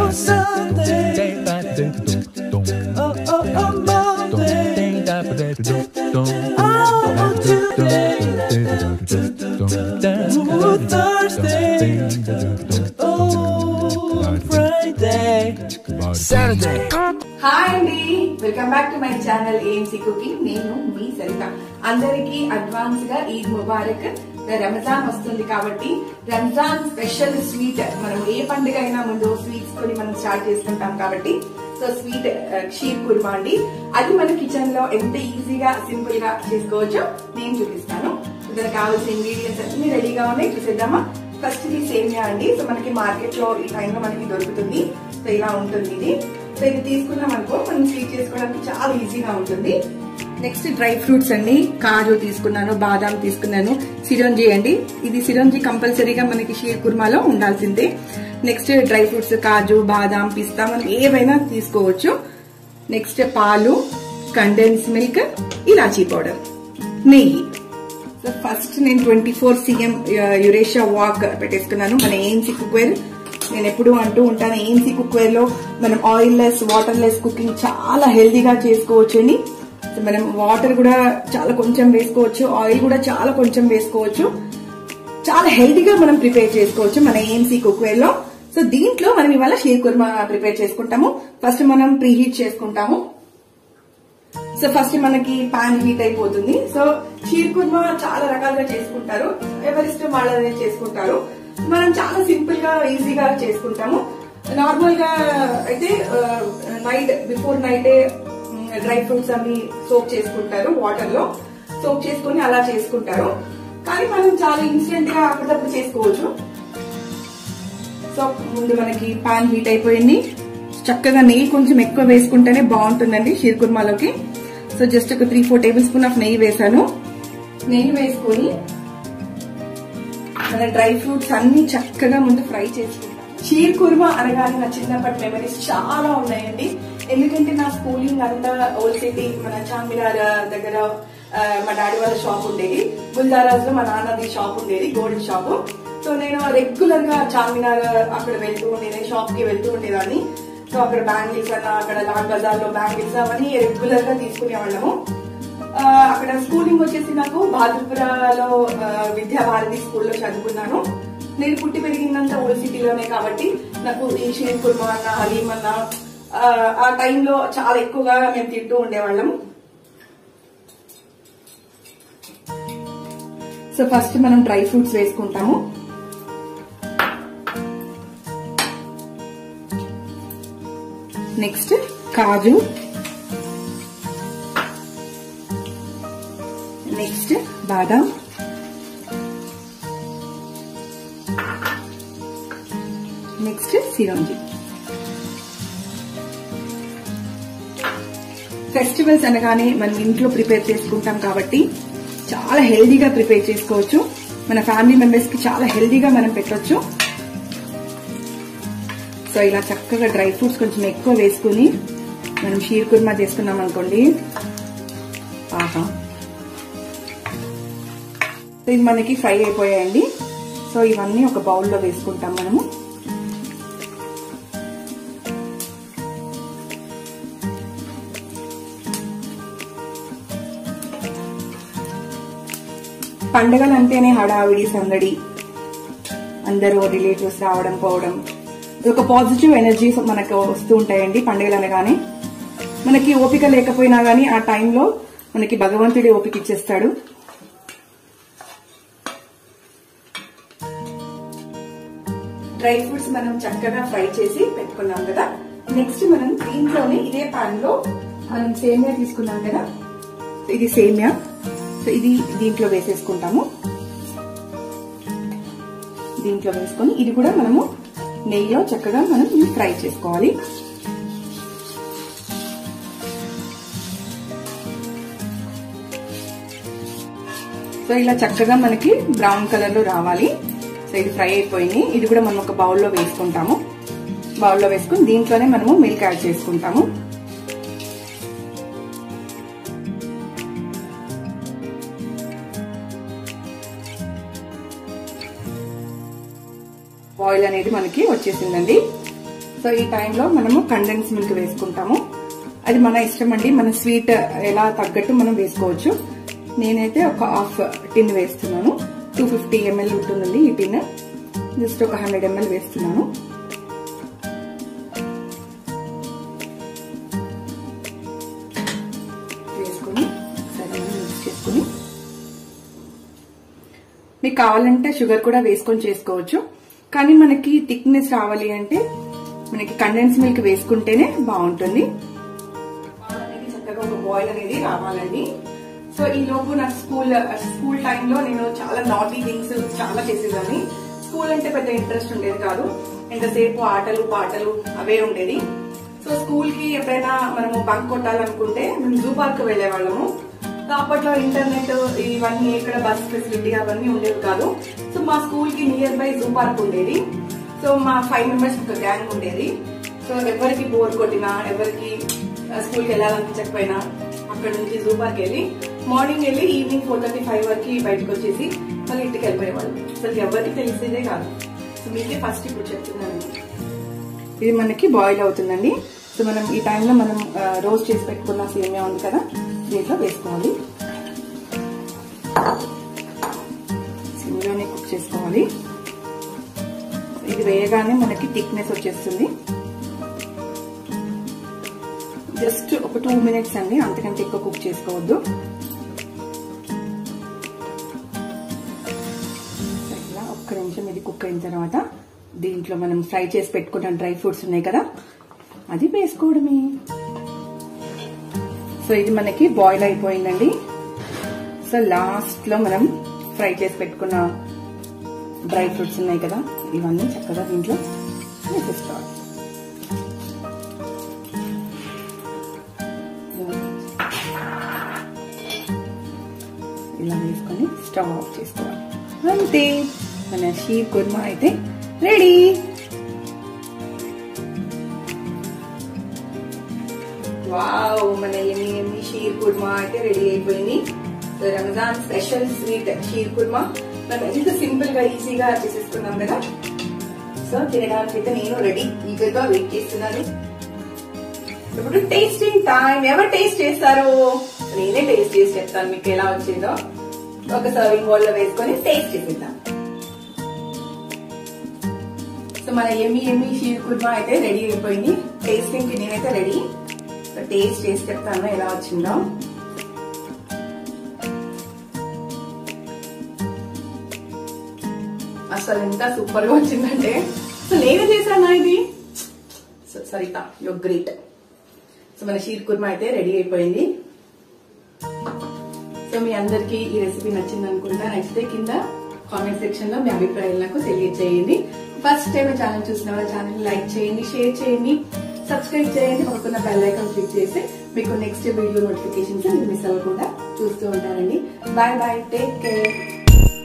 Sunday. Oh, oh, oh, Monday. Oh, Tuesday. Ooh, Thursday. Oh, Friday. Saturday. Hi అండి welcome back to my channel AMC cooking నేను మీ సరిత అందరికి advance గా ఈద్ ముబారక్ రంజాన్ వస్తుంది కాబట్టి రంజాన్ స్పెషల్ స్వీట్ మనం ఏ పండుగ అయినా ముందు స్వీట్స్ తోని మనం స్టార్ట్ చేసుకుంటాం కాబట్టి సో స్వీట్ క్షీర్ కుర్మా అండి అది మన కిచెన్ లో ఎంత ఈజీగా సింపుల్ గా చేసుకోవచ్చో నేను చూపిస్తాను దానికి కావాల్సిన ఇంగ్రీడియంట్స్ అన్ని రెడీగా ఉన్నాయి చూసేద్దామా ఫస్ట్ ఇది సేమియా అండి సో మనకి మార్కెట్ లో ఈ టైంలో మనకి దొరుకుతుంది సో ఇలా ఉంటుంది ఇది సో ఇది తీసుకున్నాం అనుకో మనం స్వీట్ చేసుకోవడానికి చాలా ఈజీగా ఉంటుంది నెక్స్ట్ డ్రై ఫ్రూట్స్ అండి కాజు తీసుకున్నాను బాదాం తీసుకున్నాను సిరంజి అండి ఇది సిరంజి కంపల్సరీగా మనకి షీర్ కుర్మాలో ఉండాల్సిందే నెక్స్ట్ డ్రై ఫ్రూట్స్ కాజు బాదాం పిస్తా మనం ఏవైనా తీసుకోవచ్చు నెక్స్ట్ పాలు కండెన్స్ మిల్క్ ఇలాచీ పౌడర్ నెయ్యి సో ఫస్ట్ నేను twenty four CM Eurasia wok పెట్టేసుకున్నాను మన ఏఎన్సీ కుక్వేర్ నేను ఎప్పుడు అంటూ ఉంటాను ఏఎన్సీ కుక్వేర్ లో మనం oil less water less cooking చాలా హెల్దీగా చేసుకోవచ్చు అని సో మనం వాటర్ కూడా చాలా కొంచెం వేసుకోవచ్చు ఆయిల్ కూడా చాలా కొంచెం వేసుకోవచ్చు చాలా హెల్దీగా మనం ప్రిపేర్ చేసుకోవచ్చు మన ఏఎన్సీ కుక్వేర్ లో సో దీంట్లో మనం ఇవాళ షీర్ కుర్మా ప్రిపేర్ చేసుకుంటాము ఫస్ట్ మనం ప్రీహీట్ చేసుకుంటాము సో ఫస్ట్ మనకి పాన్ హీట్ అయిపోతుంది సో షీర్ కుర్మా చాలా రకాలుగా చేసుకుంటారు ఎవరిష్టం వాళ్ళదే చేసుకుంటారు మనం చాలా సింపుల్ గా ఈజీగా చేసుకుంటాము నార్మల్ గా అయితే నైట్ బిఫోర్ నైటే డ్రై ఫ్రూట్స్ అన్ని సోప్ చేసుకుంటారు వాటర్ లో సోప్ చేసుకుని అలా చేసుకుంటారు కానీ మనం చాలా ఇన్స్టెంట్ గా అప్పటికప్పుడు చేసుకోవచ్చు సో ముందు మనకి పాన్ హీట్ అయిపోయింది చక్కగా నెయ్యి కొంచెం ఎక్కువ వేసుకుంటేనే బాగుంటుందండి షీర్ కుర్మాలోకి సో జస్ట్ ఒక three four tablespoon of నెయ్యి వేసాను నెయ్యి వేసుకొని మన డ్రై ఫ్రూట్స్ అన్ని చక్కగా ముందు ఫ్రై చేసుకుంటాం షీర్ కుర్మా అనగానే నా చిన్నప్పటి మెమరీస్ చాలా ఉన్నాయండి ఎందుకంటే నా స్కూలింగ్ అంతా ఓల్డ్ సిటీ మన చార్మినార్ దగ్గర ఆ, మా డాడీ వాళ్ళ షాప్ ఉండేది బుల్దారాజ్ లో మా నాన్నది షాప్ ఉండేది గోల్డ్ షాప్ సో నేను రెగ్యులర్ గా చార్మినార్ అక్కడ వెళ్తూ ఉండేది షాప్ కి వెళ్తూ ఉండేదాన్ని సో అక్కడ బ్యాంగిల్స్ అన్న అక్కడ లాల్ బజార్ లో బ్యాంగిల్స్ అవన్నీ రెగ్యులర్ గా తీసుకునేవాళ్ళము ఆ, అక్కడ స్కూలింగ్ వచ్చేసి నాకు బహాదుర్పురలో ఆ, విద్యా భారతి స్కూల్లో చదువుకున్నాను నేను పుట్టి పెరిగిందంతా ఓల్డ్ సిటీలోనే కాబట్టి నాకు ఈ షేర్ కుర్మా అన్న హలీం అన్న ఆ, ఆ టైంలో చాలా ఎక్కువగా మేము తింటూ ఉండేవాళ్ళం సో ఫస్ట్ మనం డ్రై ఫ్రూట్స్ వేసుకుంటాము నెక్స్ట్ కాజు నెక్స్ట్ బాదం నెక్స్ట్ సిరంజి ఫెస్టివల్స్ అనగానే మనం ఇంట్లో ప్రిపేర్ చేసుకుంటాం కాబట్టి చాలా హెల్దీగా ప్రిపేర్ చేసుకోవచ్చు మన ఫ్యామిలీ మెంబర్స్ కి చాలా హెల్దీగా మనం పెట్టొచ్చు సో ఇలా చక్కగా డ్రై ఫ్రూట్స్ కొంచెం ఎక్కువ వేసుకుని మనం షీర్ కుర్మా చేసుకున్నాం అనుకోండి ఆహా సో ఇది మనకి ఫ్రై అయిపోయాయండి సో ఇవన్నీ ఒక బౌల్లో వేసుకుంటాం మనము పండగలు అంటేనే హడావిడి సందడి అందరూ రిలేటివ్స్ రావడం పోవడం ఒక పాజిటివ్ ఎనర్జీ మనకు వస్తూ ఉంటాయండి పండుగలు అనగానే మనకి ఓపిక లేకపోయినా గానీ ఆ టైంలో మనకి భగవంతుడి ఓపిక ఇచ్చేస్తాడు డ్రై ఫ్రూట్స్ మనం చక్కగా ఫ్రై చేసి పెట్టుకున్నాం కదా నెక్స్ట్ మనం దీంట్లోనే ఇదే పాన్ లో మనం సేమియా తీసుకున్నాం కదా ఇది సేమియా సో ఇది దీంట్లో వేసేసుకుంటాము దీంట్లో వేసుకొని ఇది కూడా మనము నెయ్యిలో చక్కగా మనం ఫ్రై చేసుకోవాలి సో ఇలా చక్కగా మనకి బ్రౌన్ కలర్ లో రావాలి సో ఇది ఫ్రై అయిపోయింది ఇది కూడా మనం ఒక బౌల్లో వేసుకుంటాము బౌల్లో వేసుకుని దీంట్లోనే మనము మిల్క్ యాడ్ చేసుకుంటాము బాయిల్ అనేది మనకి వచ్చేసిందండి సో సో ఈ టైంలో మనము కండెన్స్ మిల్క్ వేసుకుంటాము అది మన ఇష్టం అండి మన స్వీట్ ఎలా తగ్గట్టు మనం వేసుకోవచ్చు నేనైతే ఒక హాఫ్ టిన్ వేస్తున్నాను టూ ఫిఫ్టీ ఎంఎల్ ఉంటుందండి ఈ టిన్ జస్ట్ ఒక హండ్రెడ్ ఎంఎల్ వేస్తున్నాను వేసుకొని సరే మిక్స్ చేసుకుని మీకు కావాలంటే షుగర్ కూడా వేసుకొని చేసుకోవచ్చు కానీ మనకి థిక్నెస్ రావాలి అంటే మనకి కండెన్స్ మిల్క్ వేసుకుంటేనే బాగుంటుంది పాలు అనేది చక్కగా ఒక బాయిల్ అనేది రావాలండి సో ఈ లోపు నా స్కూల్ స్కూల్ టైంలో నేను చాలా నాటీ థింగ్స్ చాలా చేసేదాన్ని స్కూల్ అంటే పెద్ద ఇంట్రెస్ట్ ఉండేది కాదు ఎంతసేపు ఆటలు పాటలు అవే ఉండేది సో స్కూల్ కి ఎప్పుడైనా మనము బంక్ కొట్టాలనుకుంటే మేము జూ పార్క్ వెళ్లే వాళ్ళము సో అప్పట్లో ఇంటర్నెట్ ఇవన్నీ ఇక్కడ బస్ ఫెసిలిటీ అవన్నీ ఉండేవి కాదు సో మా స్కూల్ కి నియర్ బై జూ పార్క్ ఉండేది సో మా ఫైవ్ మెంబర్స్ ఒక గ్యాంగ్ ఉండేది సో ఎవరికి బోర్ కొట్టినా ఎవరికి స్కూల్ కి వెళ్ళాలనిపించకపోయినా అక్కడ నుంచి జూ పార్క్ వెళ్ళి మార్నింగ్ వెళ్ళి ఈవినింగ్ ఫోర్ థర్టీ ఫైవ్ వరకు బయటకు వచ్చేసి మళ్ళీ ఇంటికి వెళ్ళిపోయేవాళ్ళు అసలు ఎవరికి తెలిసేదే కాదు సో మీకే ఫస్ట్ ఇప్పుడు చెప్తున్నాను ఇది మనకి బాయిల్ అవుతుందండి సో మనం ఈ టైంలో మనం రోస్ట్ చేసి పెట్టుకున్న సేమియా ఉంది కదా దీంట్లో వేసుకోవాలి సిమ్లోనే కుక్ చేసుకోవాలి ఇది వేయగానే మనకి థిక్నెస్ వచ్చేస్తుంది జస్ట్ ఒక టూ మినిట్స్ అండి అంతకంటే ఎక్కువ కుక్ చేసుకోవద్దు ఇలా ఒక్క నిమిషం ఇది కుక్ అయిన తర్వాత దీంట్లో మనం ఫ్రై చేసి పెట్టుకున్న డ్రై ఫ్రూట్స్ ఉన్నాయి కదా అది వేసుకోవడమే సో ఇది మనకి బాయిల్ అయిపోయిందండి సో లాస్ట్ లో మనం ఫ్రై చేసి పెట్టుకున్న డ్రై ఫ్రూట్స్ ఉన్నాయి కదా ఇవన్నీ చక్కగా దీంట్లో వేసేసుకోవాలి ఇలా వేసుకొని స్టవ్ ఆఫ్ చేసుకోవాలి అంతే మన షీర్ కుర్మా అయితే రెడీ వావ్ మన ఎన్ని ఎన్ని షీర్ కుర్మా అయితే రెడీ అయిపోయింది so Ramzan special sweet sheer kurma మనం ఎంత సింపుల్ గా ఈజీగా చేసేసుకున్నాం కదా సో తినడానికి అయితే నేను రెడీ ఈగర్గా వెయిట్ చేస్తున్నాను ఇప్పుడు టేస్టింగ్ టైం ఎవరు టేస్ట్ చేస్తారో నేనే టేస్ట్ చేసి చెప్తాను మీకు ఎలా వచ్చిందో ఒక సర్వింగ్ బౌల్ లో వేసుకొని టేస్ట్ చేసేద్దాం సో మన ఎమ్మి ఎమ్మి షీర్ కుర్మా అయితే రెడీ అయిపోయింది టేస్టింగ్ కి నేనైతే రెడీ సో టేస్ట్ చేసి చెప్తాను ఎలా వచ్చిందో అసలు ఎంత సూపర్ గా వచ్చిందంటే అసలు నేనే చేశానా ఇది సో సరిత యో గ్రేట్ సో మన షీర్ కుర్మా అయితే రెడీ అయిపోయింది సో మీ అందరికి ఈ రెసిపీ నచ్చింది అనుకుంటా నచ్చితే కింద కామెంట్ సెక్షన్ లో మీ అభిప్రాయాలు నాకు తెలియజేయండి ఫస్ట్ టైం ఛానల్ చూసిన వాళ్ళ ఛానల్ లైక్ చేయండి షేర్ చేయండి సబ్స్క్రైబ్ చేయండి పక్కన బెల్ ఐకాన్ క్లిక్ చేసి మీకు నెక్స్ట్ వీడియో నోటిఫికేషన్స్ మీరు మిస్ అవ్వకుండా చూస్తూ ఉంటారండి బాయ్ బాయ్ టేక్ కేర్